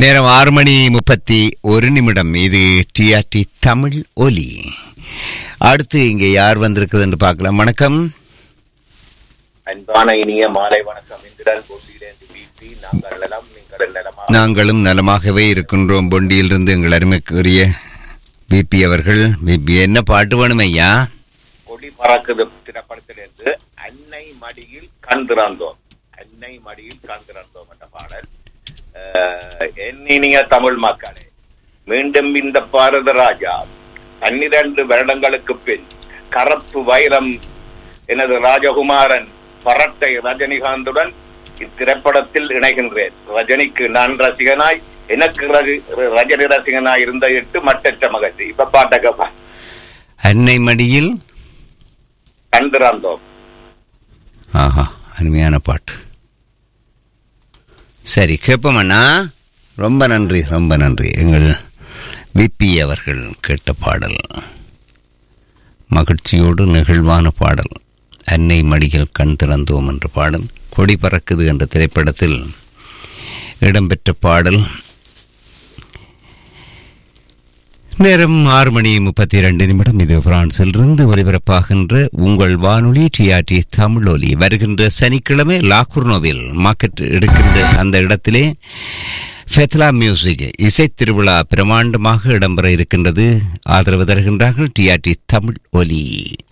நேரம் ஆறு மணி முப்பத்தி ஒரு நிமிடம் இது டிஆர்டி தமிழ் ஒலி அடுத்து இங்கே யார் வந்திருக்குது என்று பார்க்கலாம் வணக்கம் அன்பான இனிய மாலை வணக்கம் இந்திரன் போட்டியிலிருந்து பிபி நாங்கள் நலம் நீங்கள் நலமா நாங்களும் நலமாகவே இருக்கின்றோம் பொண்டியிலிருந்து எங்கள் அருமைக்குரிய பிபி அவர்கள் பிபி என்ன பாட்டு வேணும் ஐயா கொடி பறக்குது திரைப்படத்திலிருந்து அன்னை மடியில் கண் திறந்தோம் அன்னை மடியில் கண் திறந்தோம் என்ற பாடல் அஹ், என் இனிய தமிழ் மக்களே மீண்டும் இந்த பாரத ராஜா பன்னிரண்டு வருடங்களுக்கு பின் கரப்பு வைரம் எனது ராஜகுமாரன் பரட்டை ரஜினிகாந்துடன் இத்திரைப்படத்தில் இணைகின்றேன் ரஜினிக்கு நான் ரசிகனாய் எனக்கு ரகு- ரஜினி ரசிகனாய் இருந்த எட்டு மட்டற்ற மகிழ்ச்சி இப்ப பாட்டக்கப்பா அன்னை மடியில் கண் திறந்தோம் ஆஹா அருமையான பாட்டு சரி கேட்போம் அண்ணா ரொம்ப நன்றி ரொம்ப நன்றி எங்கள் விபி அவர்கள் கேட்ட பாடல் மகிழ்ச்சியோடு நெகிழ்வான பாடல் அன்னை மடிகள் கண் திறந்தோம் என்ற பாடல் கொடி பறக்குது என்ற திரைப்படத்தில் இடம்பெற்ற பாடல் நேரம் ஆறு மணி முப்பத்தி இரண்டு நிமிடம் இது பிரான்சிலிருந்து ஒலிபரப்பாகின்ற உங்கள் வானொலி டிஆர்டி தமிழொலி வருகின்ற சனிக்கிழமை லாகுர்னோவில் மார்க்கெட் எடுக்கின்ற அந்த இடத்திலே ஃபெத்லா மியூசிக் இசை திருவிழா பிரமாண்டமாக இடம்பெற இருக்கின்றது ஆதரவு தருகின்றார்கள் டிஆர்டி தமிழ் ஒலி